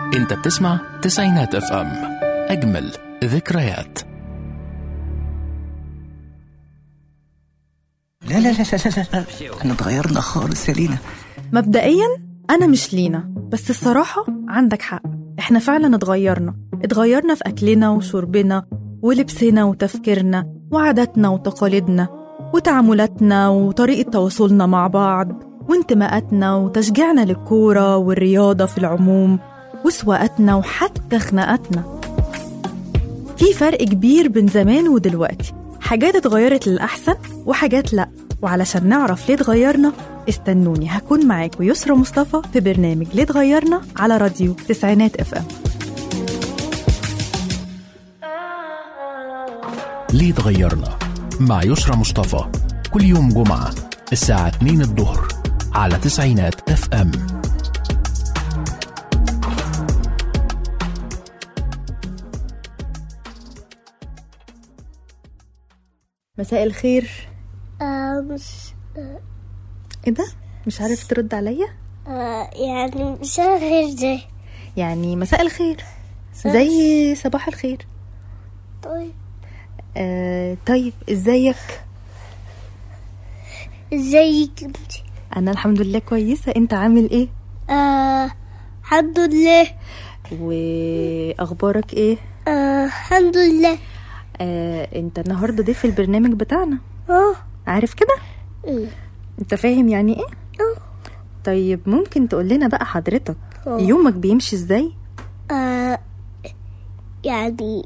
انت بتسمع تسعينات اف ام اجمل ذكريات لا لا لا لا لا, لا. احنا اتغيرنا خالص يا لينا مبدئيا أنا مش لينا بس الصراحة عندك حق إحنا فعلا اتغيرنا اتغيرنا في أكلنا وشربنا ولبسنا وتفكيرنا وعاداتنا وتقاليدنا وتعاملاتنا وطريقة تواصلنا مع بعض وانتماءاتنا وتشجيعنا للكورة والرياضة في العموم وسواقاتنا وحتى خناقاتنا في فرق كبير بين زمان ودلوقتي حاجات اتغيرت للأحسن وحاجات لأ وعلشان نعرف ليه اتغيرنا استنوني هكون معاكم يسرا مصطفى في برنامج ليه اتغيرنا على راديو تسعينات اف ام ليه اتغيرنا مع يسرى مصطفى كل يوم جمعة الساعة 2 الظهر على تسعينات اف ام مساء الخير آه مش ايه ده مش عارف ترد عليا آه يعني مش غير ده يعني مساء الخير زي صباح الخير طيب آه طيب ازيك ازيك انت انا الحمد لله كويسه انت عامل ايه آه الحمد لله واخبارك ايه آه الحمد لله آه انت النهارده ضيف البرنامج بتاعنا اه عارف كده إيه. انت فاهم يعني ايه اه طيب ممكن تقول لنا بقى حضرتك آه. يومك بيمشي ازاي آه يعني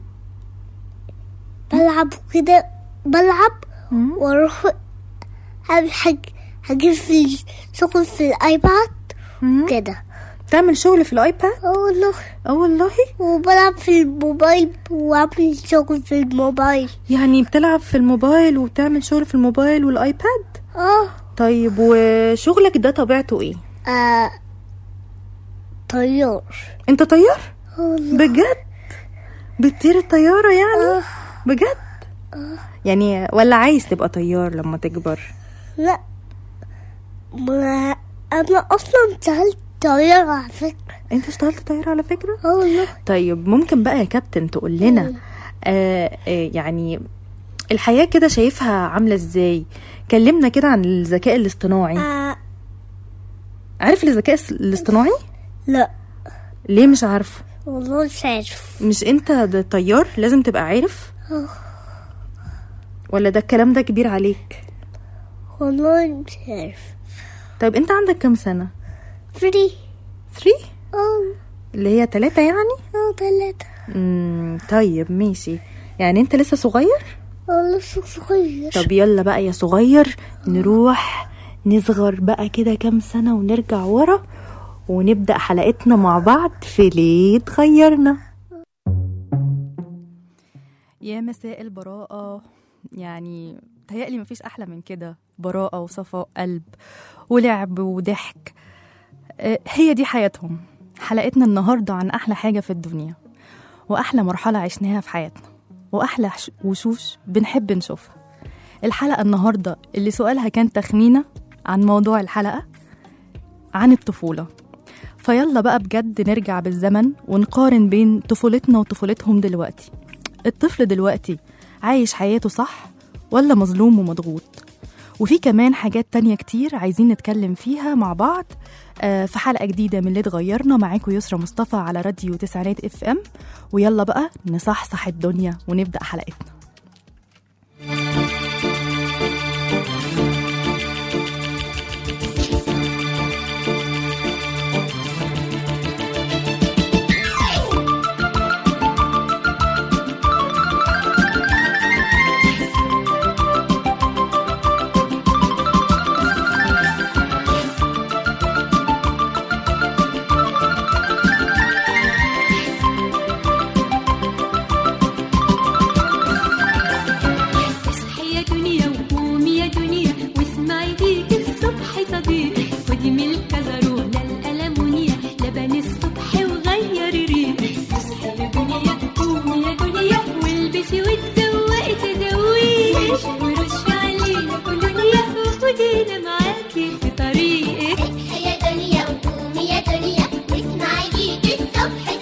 بلعب كده بلعب مم. واروح اعمل حاجة هجيب في الشغل في الايباد مم. كده تعمل شغل في الايباد اه والله اه والله وبلعب في الموبايل واعمل شغل في الموبايل يعني بتلعب في الموبايل وبتعمل شغل في الموبايل والايباد اه طيب وشغلك ده طبيعته ايه آه طيار انت طيار والله بجد بتطير الطياره يعني آه. بجد يعني ولا عايز تبقى طيار لما تكبر لا ما انا اصلا سألت طيار على فكرة انت اشتغلت طيار على فكره اه والله طيب ممكن بقى يا كابتن تقول لنا آه آه يعني الحياة كده شايفها عاملة ازاي كلمنا كده عن الذكاء الاصطناعي آه عارف الذكاء الس- الاصطناعي لا ليه مش عارفه والله مش عارف مش انت ده طيار لازم تبقى عارف آه. ولا ده الكلام ده كبير عليك والله مش عارف طيب انت عندك كام سنة فري 3 اه اللي هي تلاتة يعني اه تلاتة مم طيب ماشي يعني انت لسه صغير والله لسه صغير طب يلا بقى يا صغير نروح نصغر بقى كده كام سنة ونرجع ورا ونبدأ حلقتنا مع بعض في ليه اتغيرنا يا مساء البراءة يعني تهيألي مفيش أحلى من كده براءة وصفاء قلب ولعب وضحك آه، هي دي حياتهم حلقتنا النهاردة عن أحلى حاجة في الدنيا وأحلى مرحلة عشناها في حياتنا وأحلى ش- وشوش بنحب نشوفها الحلقة النهاردة اللي سؤالها كان تخمينة عن موضوع الحلقة عن الطفولة فيلا بقى بجد نرجع بالزمن ونقارن بين طفولتنا وطفولتهم دلوقتي الطفل دلوقتي عايش حياته صح ولا مظلوم ومضغوط وفي كمان حاجات تانية كتير عايزين نتكلم فيها مع بعض آه، في حلقة جديدة من اللي اتغيرنا معاكم يسرا مصطفى على راديو تسعينات اف ام ويلا بقى نصحصح الدنيا ونبدأ حلقتنا اصحي يا دنيا وقومي يا دنيا واسمعي ديك الصبح صديق خدي من الكزرونة الألمونيا لبن الصبح وغيري ريق اصحي يا دنيا قومي يا دنيا والبسي وتزوقي تزوقي ورش علينا كلونيا وخدينا معاكي في طريقك يا دنيا وقومي يا دنيا واسمعي جيت الصبح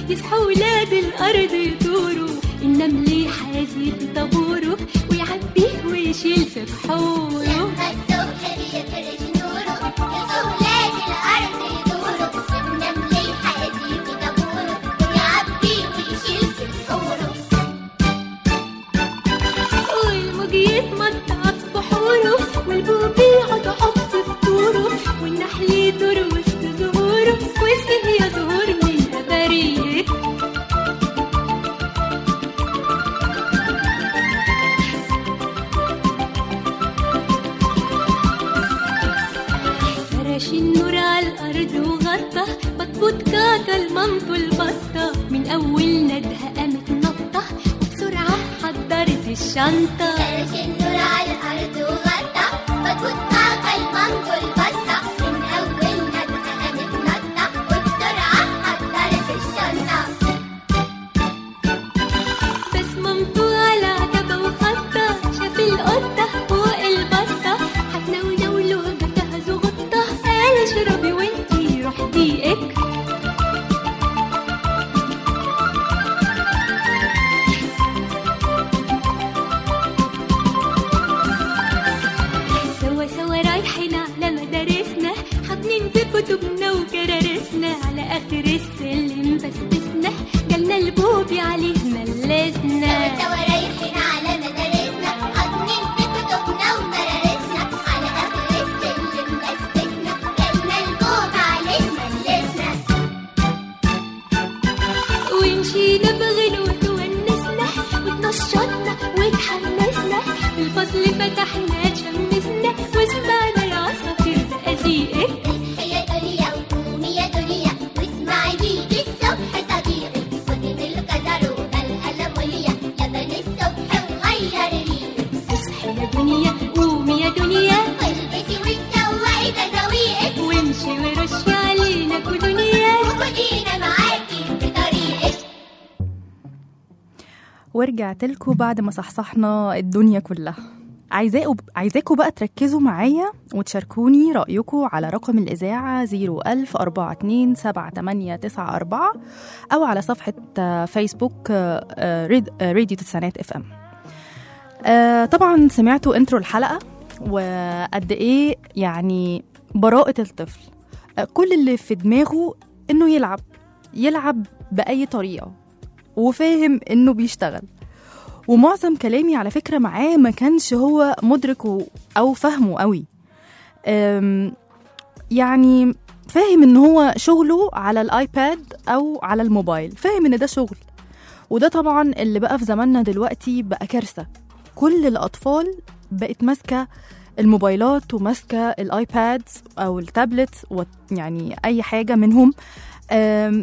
يصحوا ولاد الأرض يدوروا النمل يحازي في طابوره ويعبيه ويشيل في بحوره لما الصبح بيفرش نوره يصحوا ولاد الأرض يدوروا والنمل يحازي في طابوره ويعبي ويشيل في بحوره والموج يتمطع في بحوره والبوب يقعد يحط في طوره والنحل يدور وسط زهوره واسقيه يا زهور من أباريك فرش النور على الأرض وغطى بطبوط كاكا المامته البطة من أول ندهة قامت نطة وبسرعة حضرت الشنطة فرش النور على الأرض وغطى بطوط طاقة المنطو البطة من أول ندهة قامت نطة وبسرعة حضرت الشنطة بس مامته على عتبة وخطة شاف القطة فوق البسطة هتنونو له جتها زغطة قال اشربي وانتي روح ديقك سوا سوا رايحين على مدارسنا حاطين في كتبنا وكرارسنا على اخر السلم بسبسنا جالنا البوبي عليه ملسنا سوا رايحين على مدارسنا حاضنين في كتبنا ومدارسنا على آخر السلم مسكنا جالنا الجوب عليه ملسنا ومشينا بغنوة ونسنا واتنشطنا واتحمسنا الفصل فتحنا شمسنا وسمعنا العصافير زقازيقك اصحي يا دنيا وقومي يا دنيا واسمعي بيجي الصبح صديقي خدي من الجزرونة الألمونية لبن الصبح وغير ريقك اصحي يا دنيا قومي يا دنيا والبسي وتسوقي تزاويقك وامشي ورشي علينا كدنيا وخدينا معاكي في طريقك ورجعت لكم بعد ما صحصحنا الدنيا كلها عايزاكم عايزاكم بقى تركزوا معايا وتشاركوني رأيكم على رقم الإذاعة 01042 أو على صفحة آه، فيسبوك آه، آه، ريد- آه، راديو تسعينات اف ام آه، طبعا سمعتوا انترو الحلقة وقد ايه يعني براءة الطفل آه، كل اللي في دماغه انه يلعب يلعب بأي طريقة وفاهم انه بيشتغل ومعظم كلامي على فكرة معاه ما كانش هو مدركه أو فهمه قوي أم، يعني فاهم ان هو شغله على الايباد او على الموبايل فاهم ان ده شغل وده طبعا اللي بقى في زماننا دلوقتي بقى كارثة كل الأطفال بقت ماسكة الموبايلات وماسكة الايباد أو التابلت و- يعني أي حاجة منهم أم،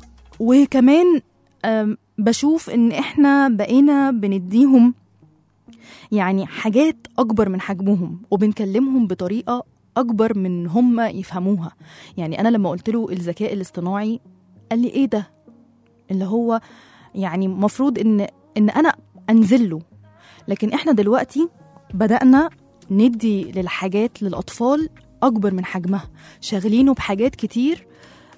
وكمان أم، بشوف ان احنا بقينا بنديهم يعني حاجات اكبر من حجمهم وبنكلمهم بطريقه اكبر من هم يفهموها يعني انا لما قلت له الذكاء الاصطناعي قال لي ايه ده اللي هو يعني مفروض ان ان انا انزل له لكن احنا دلوقتي بدانا ندي للحاجات للاطفال اكبر من حجمها شاغلينه بحاجات كتير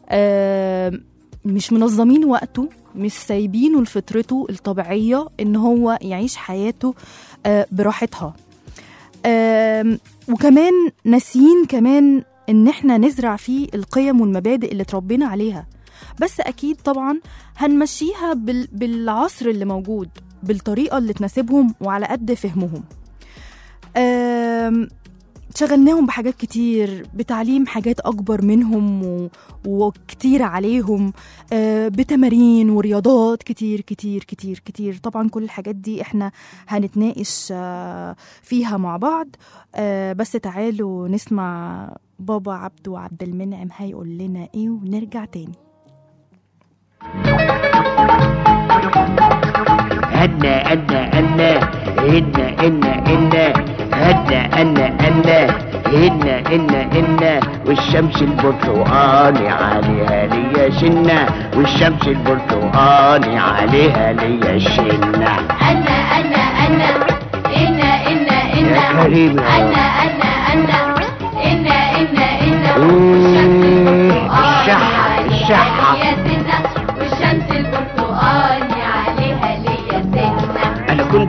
آه مش منظمين وقته مش سايبينه لفطرته الطبيعية إن هو يعيش حياته آه، براحتها آم، وكمان ناسيين كمان إن إحنا نزرع فيه القيم والمبادئ اللي اتربينا عليها بس أكيد طبعا هنمشيها بال- بالعصر اللي موجود بالطريقة اللي تناسبهم وعلى قد فهمهم آم، شغلناهم بحاجات كتير بتعليم حاجات أكبر منهم و... وكتير عليهم آه، بتمارين ورياضات كتير كتير كتير كتير طبعا كل الحاجات دي احنا هنتناقش آه، فيها مع بعض آه، بس تعالوا نسمع بابا عبده عبد المنعم هيقول لنا ايه ونرجع تاني هدنا أنا أنا هدنا إنا إنا هدنا أنا أنا هدنا إنا إنا والشمس البرتقاني عليها ليا شنة والشمس البرتقاني عليها ليا شنة أنا أنا أنا إنا إنا إنا يا كريم يا أنا أنا أنا إنا إنا إنا مم، والشمس الشحة الشحة يا سنة والشمس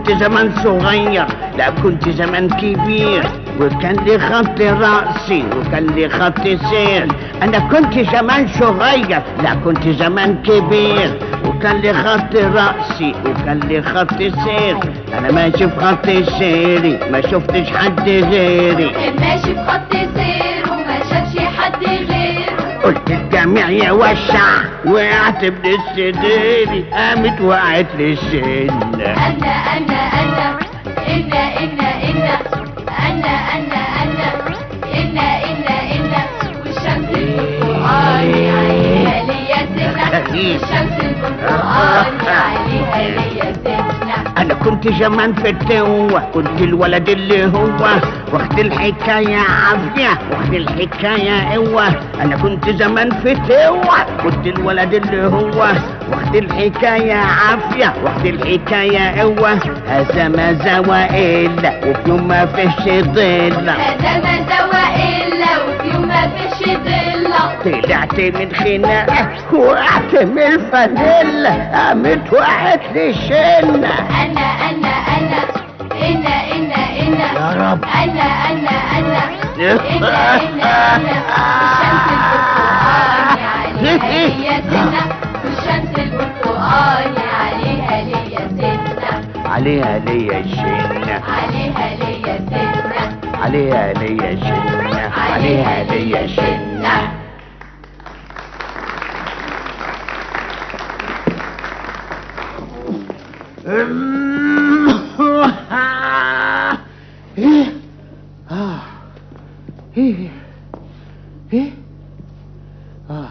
كنت زمان صغير لا كنت زمان كبير وكان لي خط رأسي وكان لي خط سير أنا كنت زمان صغير لا كنت زمان كبير وكان لي خط رأسي وكان لي خط سير أنا ماشي في خط سيري ما شفتش حد غيري ماشي بخط سير وما شافش حد غيره قلت الجميع يوسع وقعت من السرير قامت وقعت لي السنة أنا أنا أنا إنا إنا إنا أنا أنا أنا إنا إنا إنا والشمس البرتقالي عليها ليا سنة والشمس البرتقالي عليها ليا سنة انا كنت زمان في التوة كنت الولد اللي هو واخد الحكاية عافية واخد الحكاية قوة انا كنت زمان في التوة كنت الولد اللي هو واخد الحكاية عافية واخد الحكاية قوة هذا ما زوى الا وفي يوم ما فيش ظل هذا ما سوى إلا وفي يوم ما فيش ضلة طلعت من خناقة وقعت من الفانيلا قامت وقعت لي شنة أنا أنا أنا إنا إنا إنا يا رب أنا أنا أنا إنا إنا إنا الشمس البرتقالي عليها ليا سنة والشمس البرتقالي عليها ليا سنة عليها ليا شنة عليها ليا سنة عليها ليا شنة عليها ليا شنة ايه اه ايه ايه اه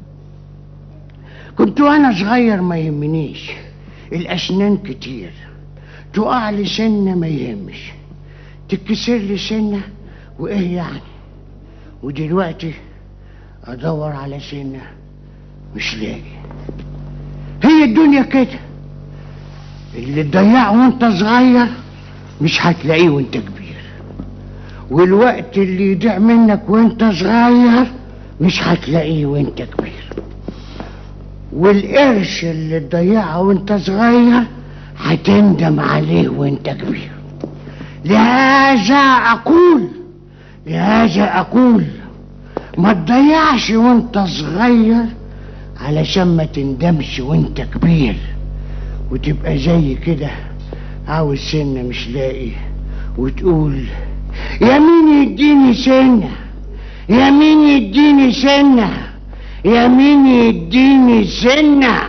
كنت وانا صغير ما يهمنيش الاسنان كتير تقع لي سنه ما يهمش تتكسر لي سنه وايه يعني ودلوقتي ادور على سنه مش لاقي هي الدنيا كده اللي تضيعه وانت صغير مش هتلاقيه وانت كبير والوقت اللي يضيع منك وانت صغير مش هتلاقيه وانت كبير والقرش اللي تضيعه وانت صغير هتندم عليه وانت كبير لهذا اقول لهذا اقول ما تضيعش وانت صغير علشان ما تندمش وانت كبير وتبقى زي كده عاوز سنة مش لاقي وتقول يا مين يديني سنة يا مين يديني سنة يا مين يديني سنة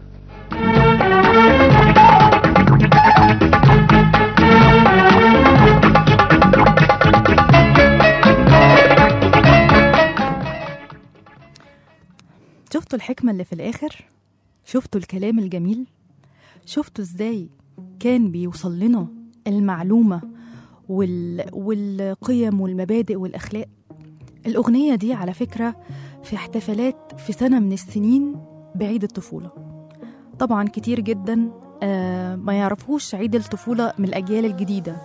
شفتوا الحكمة اللي في الآخر؟ شفتوا الكلام الجميل؟ شفتوا ازاي كان بيوصل لنا المعلومة وال... والقيم والمبادئ والأخلاق؟ الأغنية دي على فكرة في احتفالات في سنة من السنين بعيد الطفولة طبعا كتير جدا آه ما يعرفوش عيد الطفولة من الأجيال الجديدة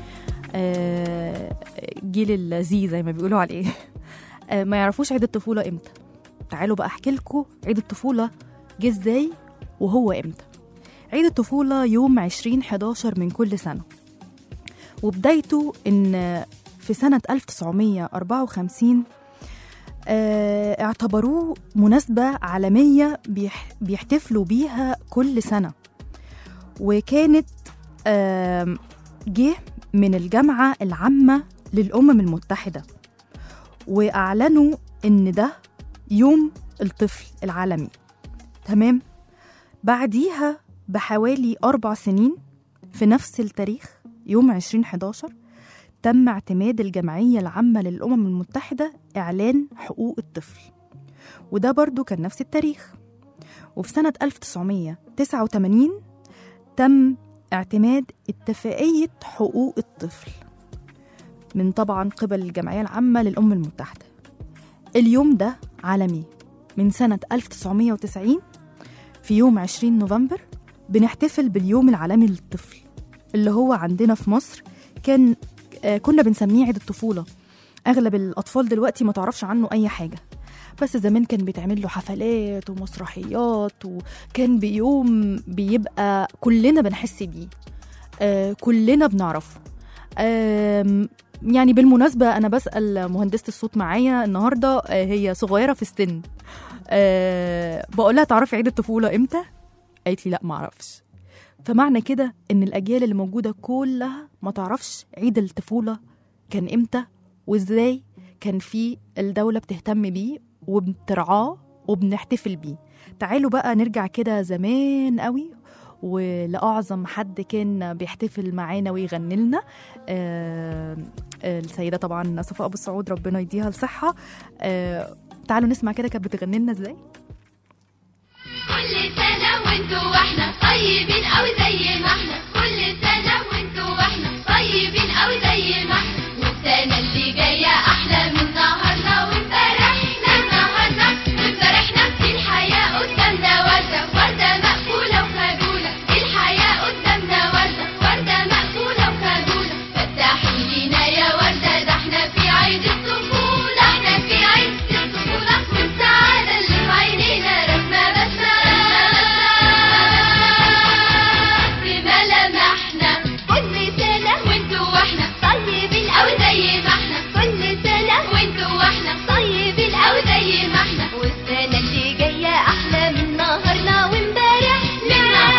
آه جيل الزي زي ما بيقولوا عليه آه ما يعرفوش عيد الطفولة امتى تعالوا بقى احكي لكم عيد الطفولة جه ازاي وهو امتى عيد الطفولة يوم 20 11 من كل سنة وبدايته ان في سنة 1954 آه، اعتبروه مناسبة عالمية بيح- بيحتفلوا بيها كل سنة وكانت آم، جه من الجامعة العامة للأمم المتحدة وأعلنوا إن ده يوم الطفل العالمي تمام بعديها بحوالي أربع سنين في نفس التاريخ يوم 2011 تم اعتماد الجمعية العامة للأمم المتحدة إعلان حقوق الطفل وده برضو كان نفس التاريخ وفي سنة 1989 تم اعتماد اتفاقية حقوق الطفل من طبعا قبل الجمعية العامة للأمم المتحدة اليوم ده عالمي من سنة 1990 في يوم 20 نوفمبر بنحتفل باليوم العالمي للطفل اللي هو عندنا في مصر كان آه، كنا بنسميه عيد الطفولة أغلب الأطفال دلوقتي ما تعرفش عنه أي حاجة بس زمان كان بيتعمل له حفلات ومسرحيات وكان بيوم بيبقى كلنا بنحس بيه آه كلنا بنعرفه آم، يعني بالمناسبة أنا بسأل مهندسة الصوت معايا النهاردة آه هي صغيرة في السن آه بقول لها تعرفي عيد الطفولة إمتى؟ قالت لي لا معرفش فمعنى كده إن الأجيال اللي موجودة كلها ما تعرفش عيد الطفولة كان إمتى وإزاي كان في الدولة بتهتم بيه وبترعاه وبنحتفل بيه تعالوا بقى نرجع كده زمان قوي ولأعظم حد كان بيحتفل معانا ويغني لنا آه السيدة طبعا صفاء أبو السعود ربنا يديها الصحة آه تعالوا نسمع كده كانت بتغني لنا ازاي كل سنة وانتوا واحنا طيبين أوي زي ما احنا كل سنة وانتوا واحنا طيبين أوي زي ما احنا والسنة اللي جاية أحلى من نهارنا وامبارحنا نهارنا وامبارحنا الحياة قدامنا وردة وردة مقفولة وخجولة الحياة قدامنا وردة وردة مقفولة وخجولة فتحي لينا يا وردة ده احنا في عيد الطفولة احنا في عيد الطفولة والسعادة اللي في عينينا رسمة بسمة في ملامحنا كل سنة وانتوا واحنا طيبين أوي زي ما احنا كل سنة وانتوا واحنا طيبين أوي زي ما احنا والسنة اللي جاية أحلى من نهارنا وامبارحنا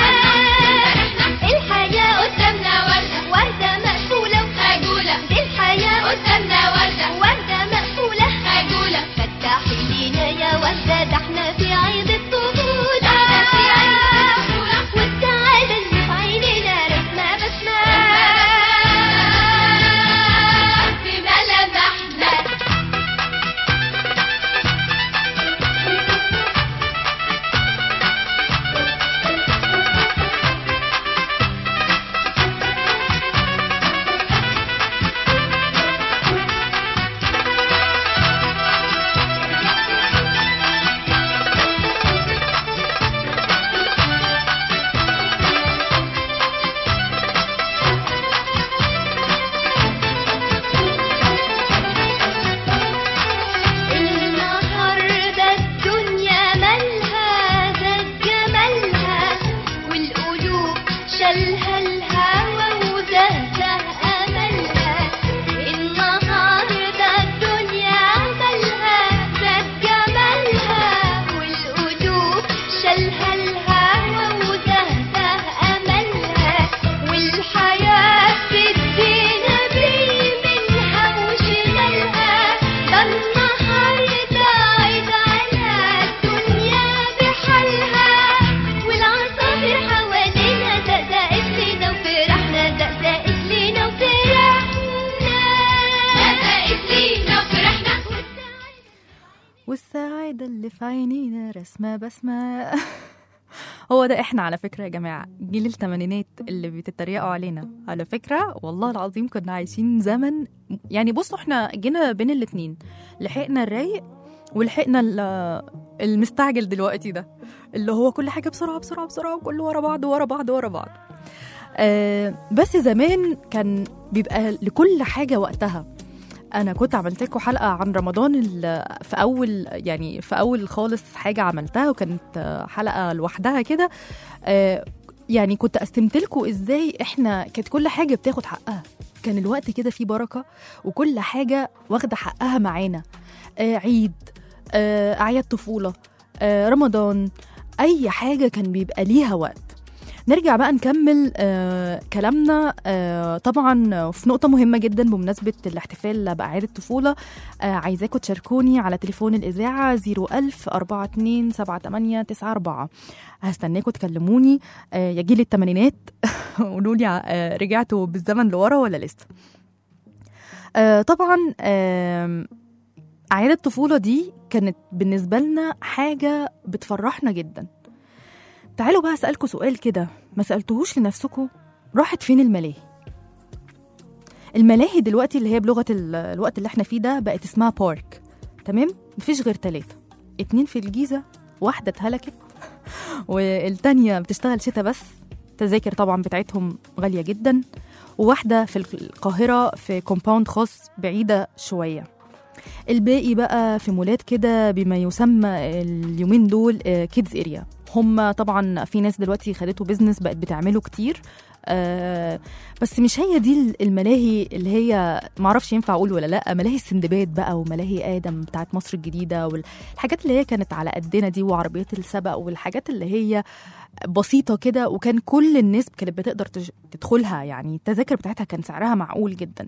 الحياة قدامنا وردة وردة مقفولة وخجولة دي الحياة قدامنا وردة وردة مقفولة خجولة فتحي لينا يا وردة ده احنا في عيد الطفولة احنا في عيد الطفولة والسعادة اللي في عينينا رسمة بسمة في ملامحنا النهاردة الدنيا مالها ذات جمالها والقلوب شالها الهوى وزهزه أملها النهاردة الدنيا مالها ذات جمالها والقلوب شالها الهوى وزهزه أملها والحياة تدينا بيه منها وشمالها ده النهاردة عيد على الدنيا بحالها والعصافير حوالينا دقدقت لينا وفرحنا دقدقت لينا وفرحنا دقدقت لينا وفرحنا والسعادة اللي في عينينا رسمة بسمة هو ده احنا على فكرة يا جماعة جيل التمانينات اللي بتتريقوا علينا على فكرة والله العظيم كنا عايشين زمن يعني بصوا احنا جينا بين الاتنين لحقنا الرايق ولحقنا ال- المستعجل دلوقتي ده اللي هو كل حاجة بسرعة بسرعة بسرعة وكله ورا بعض ورا بعض ورا بعض آه بس زمان كان بيبقى لكل حاجة وقتها انا كنت عملت لكم حلقه عن رمضان ال- في اول يعني في اول خالص حاجه عملتها وكانت آه، حلقه لوحدها كده آه، يعني كنت قسمت لكم ازاي احنا كانت كل حاجه بتاخد حقها كان الوقت كده فيه بركه وكل حاجه واخده حقها معانا آه، عيد آه، اعياد طفوله آه، رمضان اي حاجه كان بيبقى ليها وقت نرجع بقى نكمل آه كلامنا آه طبعا في نقطة مهمة جدا بمناسبة الاحتفال بأعياد الطفولة آه عايزاكم تشاركوني على تليفون الإذاعة 01000 42 78 94 هستناكم تكلموني آه يا جيل التمانينات قولوا لي آه رجعتوا بالزمن لورا ولا لسه آه طبعا آه أعياد الطفولة دي كانت بالنسبة لنا حاجة بتفرحنا جدا تعالوا بقى أسألكوا سؤال كده ما سألتوهوش لنفسكم راحت فين الملاهي الملاهي دلوقتي اللي هي بلغة ال- الوقت اللي احنا فيه ده بقت اسمها بارك تمام مفيش غير ثلاثة اتنين في الجيزة واحدة اتهلكت والتانية بتشتغل شتا بس تذاكر طبعا بتاعتهم غالية جدا وواحدة في القاهرة في كومباوند خاص بعيدة شوية الباقي بقى في مولات كده بما يسمى اليومين دول كيدز اريا هم طبعا في ناس دلوقتي خدته بيزنس بقت بتعمله كتير آه بس مش هي دي الملاهي اللي هي معرفش ينفع اقول ولا لا ملاهي السندباد بقى وملاهي ادم بتاعت مصر الجديده والحاجات اللي هي كانت على قدنا دي وعربيات السبق والحاجات اللي هي بسيطه كده وكان كل الناس كانت بتقدر تج- تدخلها يعني التذاكر بتاعتها كان سعرها معقول جدا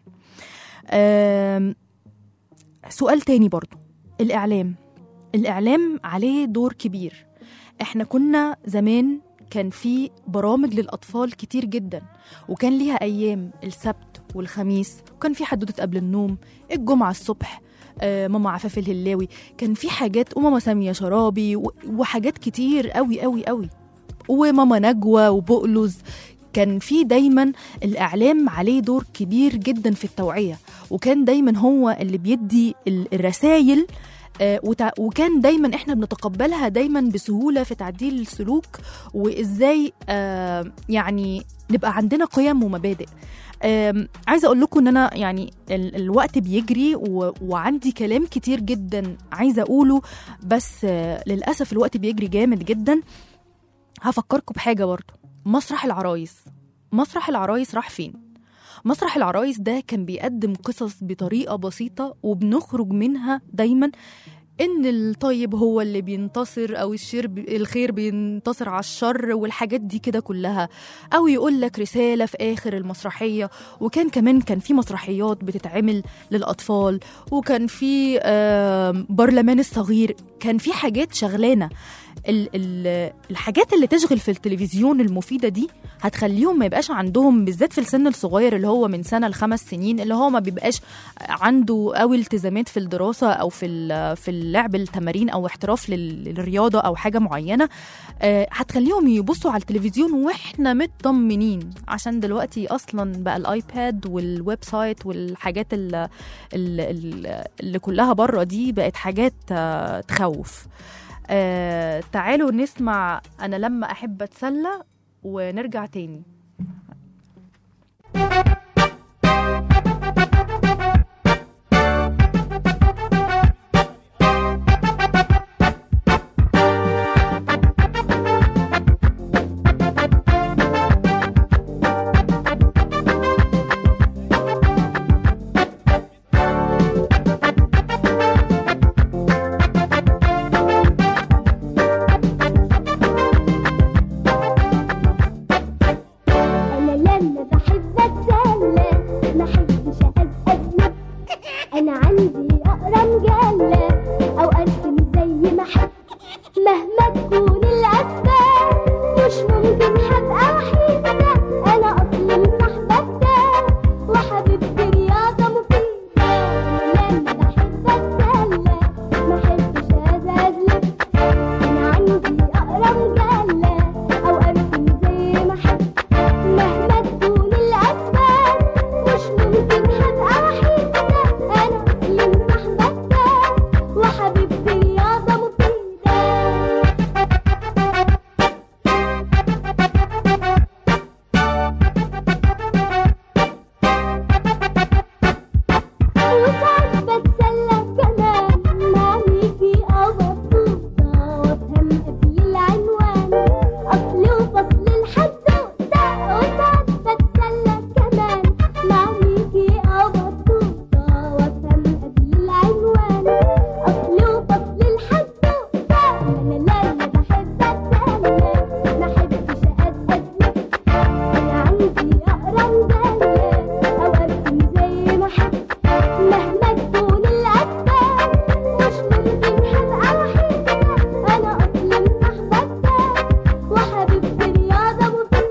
آم، سؤال تاني برضو الإعلام الإعلام عليه دور كبير احنا كنا زمان كان في برامج للأطفال كتير جدا وكان ليها أيام السبت والخميس وكان في حدوتة قبل النوم الجمعة الصبح آه ماما عفاف الهلاوي كان في حاجات وماما سامية شرابي و- وحاجات كتير قوي قوي قوي وماما نجوى وبقلز كان في دايما الإعلام عليه دور كبير جدا في التوعية وكان دايما هو اللي بيدي الرسائل وكان دايما احنا بنتقبلها دايما بسهوله في تعديل السلوك وازاي آه، يعني نبقى عندنا قيم ومبادئ آم، عايزه اقول لكم ان انا يعني ال- الوقت بيجري و- وعندي كلام كتير جدا عايزه اقوله بس آه، للاسف الوقت بيجري جامد جدا هفكركم بحاجه برضو مسرح العرايس مسرح العرايس راح فين مسرح العرايس ده كان بيقدم قصص بطريقه بسيطه وبنخرج منها دايما ان الطيب هو اللي بينتصر او الشر بي الخير بينتصر على الشر والحاجات دي كده كلها او يقول لك رساله في اخر المسرحيه وكان كمان كان في مسرحيات بتتعمل للاطفال وكان في آم، برلمان الصغير كان في حاجات شغلانه ال- ال- الحاجات اللي تشغل في التلفزيون المفيده دي هتخليهم ما يبقاش عندهم بالذات في السن الصغير اللي هو من سنه لخمس سنين اللي هو ما بيبقاش عنده قوي التزامات في الدراسه او في ال- في اللعب التمارين او احتراف لل- للرياضه او حاجه معينه آه، هتخليهم يبصوا على التلفزيون واحنا مطمنين عشان دلوقتي اصلا بقى الايباد والويب سايت والحاجات ال- ال- ال- اللي كلها بره دي بقت حاجات آه، تخوف آه، تعالوا نسمع انا لما احب اتسلى ونرجع تاني أنا لما بحب أتسلى ما أحبش أزقزق أنا عندي أقرا مجلة أو أرسم زي ما أحب مهما تكون الأسباب مش ممكن هبقى وحيدة أنا أصلي مصاحبة كتاب وحبيبتي رياضة مفيدة أنا لما بحب أتسلى ما أحبش أزقزق أنا عندي أقرا مجلة أو أرسم زي ما أحب مهما تكون الأسباب مش ممكن هبقى وحيدة أنا أصلي مصاحبة وحبيبتي رياضة مفيدة وساعات بتسلى كمان مع ميكي أو بطوطة وأفهم قبل العنوان أصل وفصل الحدوتة وساعات بتسلى كمان مع ميكي أو بطوطة وأفهم قبل العنوان أصل وفصل الحدوتة أنا لما بحب أتسلى ما أحبش أزقزق أنا عندي أقرا مجلة أو أرسم زي ما أحب مهما تكون الأسباب مش ممكن هبقى وحيدة أنا أصلي مصاحبة وحبيبتي رياضة مفيدة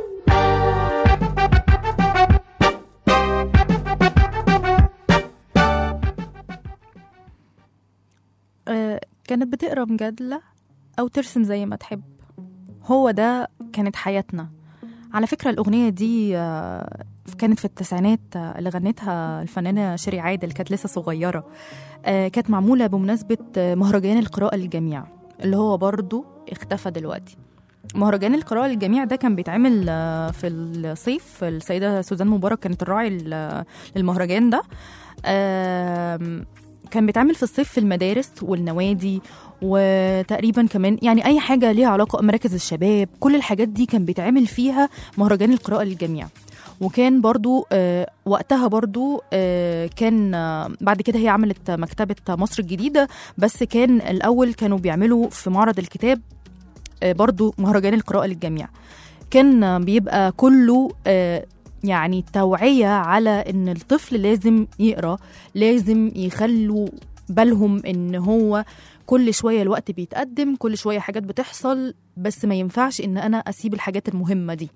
آه، كانت بتقرا مجلة أو ترسم زي ما تحب هو ده كانت حياتنا على فكرة الأغنية دي آه، كانت في التسعينات آه، اللي غنتها الفنانة شيري عادل كانت لسه صغيرة آه، كانت معمولة بمناسبة آه، مهرجان القراءة للجميع اللي هو برضو اختفى دلوقتي مهرجان القراءة للجميع ده كان بيتعمل آه، في الصيف السيدة سوزان مبارك كانت الراعي ل- للمهرجان ده آم، كان بيتعمل في الصيف في المدارس والنوادي وتقريبا كمان يعني اي حاجه ليها علاقه مراكز الشباب كل الحاجات دي كان بيتعمل فيها مهرجان القراءه للجميع وكان برضو آه وقتها برضو آه كان آه بعد كده هي عملت مكتبة مصر الجديدة بس كان الأول كانوا بيعملوا في معرض الكتاب آه برضو مهرجان القراءة للجميع كان آه بيبقى كله آه يعني توعية على إن الطفل لازم يقرأ لازم يخلوا بالهم إن هو كل شوية الوقت بيتقدم كل شوية حاجات بتحصل بس ما ينفعش إن أنا أسيب الحاجات المهمة دي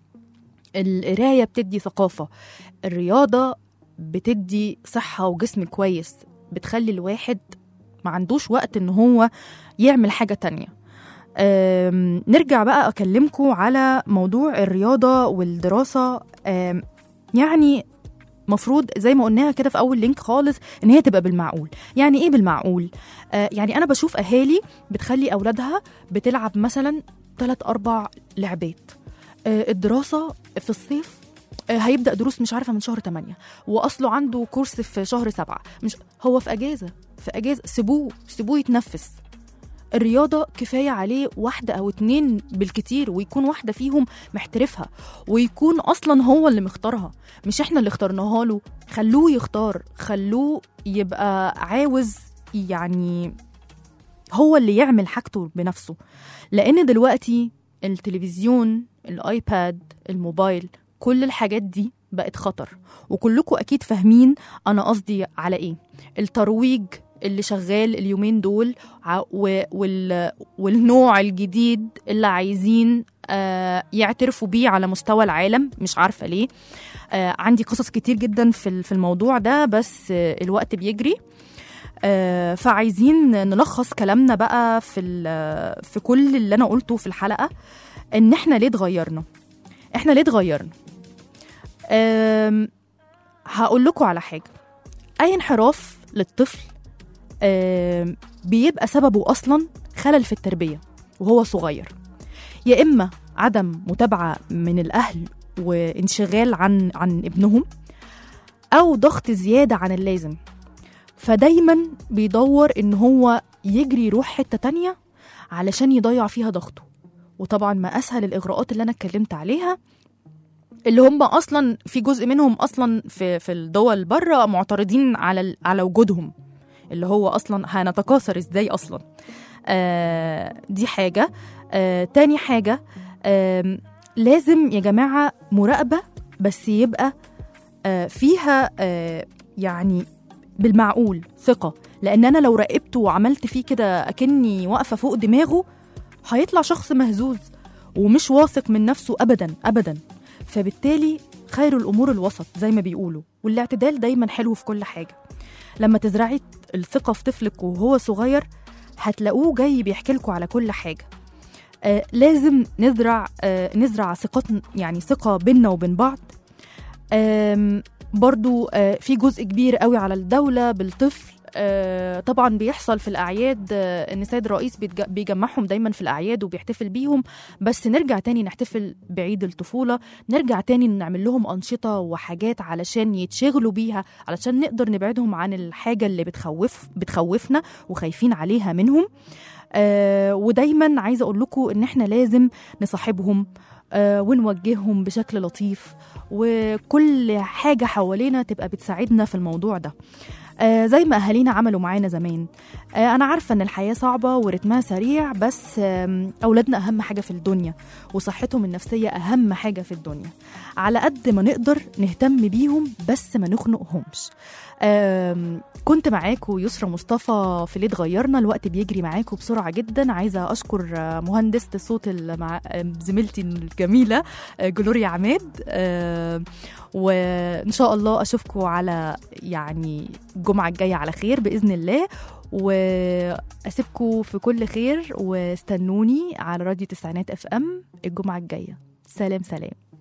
القراية بتدي ثقافة الرياضة بتدي صحة وجسم كويس بتخلي الواحد ما عندوش وقت ان هو يعمل حاجة تانية أم، نرجع بقى أكلمكم على موضوع الرياضة والدراسة أم، يعني مفروض زي ما قلناها كده في أول لينك خالص إن هي تبقى بالمعقول يعني إيه بالمعقول؟ آه يعني أنا بشوف أهالي بتخلي أولادها بتلعب مثلا ثلاث أربع لعبات آه، الدراسة في الصيف آه، هيبدأ دروس مش عارفة من شهر 8 وأصله عنده كورس في شهر 7 مش هو في أجازة في أجازة سيبوه سيبوه يتنفس الرياضة كفاية عليه واحدة أو اتنين بالكتير ويكون واحدة فيهم محترفها ويكون أصلا هو اللي مختارها مش احنا اللي اخترناها له خلوه يختار خلوه يبقى عاوز يعني هو اللي يعمل حاجته بنفسه لأن دلوقتي التلفزيون الايباد الموبايل كل الحاجات دي بقت خطر وكلكم اكيد فاهمين انا قصدي على ايه الترويج اللي شغال اليومين دول ع- و- وال- والنوع الجديد اللي عايزين آه، يعترفوا بيه على مستوى العالم مش عارفه ليه آه، عندي قصص كتير جدا في ال- في الموضوع ده بس آه، الوقت بيجري آه، فعايزين نلخص كلامنا بقى في ال- في كل اللي انا قلته في الحلقه ان احنا ليه اتغيرنا احنا ليه اتغيرنا أم، هقول لكم على حاجه اي انحراف للطفل أم، بيبقى سببه اصلا خلل في التربيه وهو صغير يا اما عدم متابعه من الاهل وانشغال عن عن ابنهم او ضغط زياده عن اللازم فدايما بيدور ان هو يجري يروح حته تانية علشان يضيع فيها ضغطه وطبعا ما اسهل الاغراءات اللي انا اتكلمت عليها اللي هم اصلا في جزء منهم اصلا في في الدول بره معترضين على ال- على وجودهم اللي هو اصلا هنتكاثر ازاي اصلا آه دي حاجه آه تاني حاجه آه لازم يا جماعه مراقبه بس يبقى آه فيها آه يعني بالمعقول ثقه لان انا لو راقبته وعملت فيه كده اكني واقفه فوق دماغه هيطلع شخص مهزوز ومش واثق من نفسه ابدا ابدا فبالتالي خير الامور الوسط زي ما بيقولوا والاعتدال دايما حلو في كل حاجه لما تزرعي الثقه في طفلك وهو صغير هتلاقوه جاي بيحكي لكم على كل حاجه آه لازم نزرع آه نزرع ثقات يعني ثقه بيننا وبين بعض آم، برضو آه في جزء كبير قوي على الدوله بالطفل آه، طبعا بيحصل في الاعياد آه، ان سيد الرئيس بيتج- بيجمعهم دايما في الاعياد وبيحتفل بيهم بس نرجع تاني نحتفل بعيد الطفوله نرجع تاني نعمل لهم انشطه وحاجات علشان يتشغلوا بيها علشان نقدر نبعدهم عن الحاجه اللي بتخوف بتخوفنا وخايفين عليها منهم آه ودايما عايزه اقول لكم ان احنا لازم نصاحبهم آه ونوجههم بشكل لطيف وكل حاجه حوالينا تبقى بتساعدنا في الموضوع ده آه زي ما اهالينا عملوا معانا زمان آه انا عارفه ان الحياه صعبه ورتمها سريع بس آم، اولادنا اهم حاجه في الدنيا وصحتهم النفسيه اهم حاجه في الدنيا على قد ما نقدر نهتم بيهم بس ما نخنقهمش آم، كنت معاكم يسرا مصطفى في ليه اتغيرنا الوقت بيجري معاكم بسرعه جدا عايزه اشكر آه، مهندسه الصوت اللي مع آه، زميلتي الجميله آه، جلوريا عماد آه، وان شاء الله اشوفكم على يعني الجمعه الجايه على خير باذن الله واسيبكم في كل خير واستنوني على راديو تسعينات اف ام الجمعه الجايه سلام سلام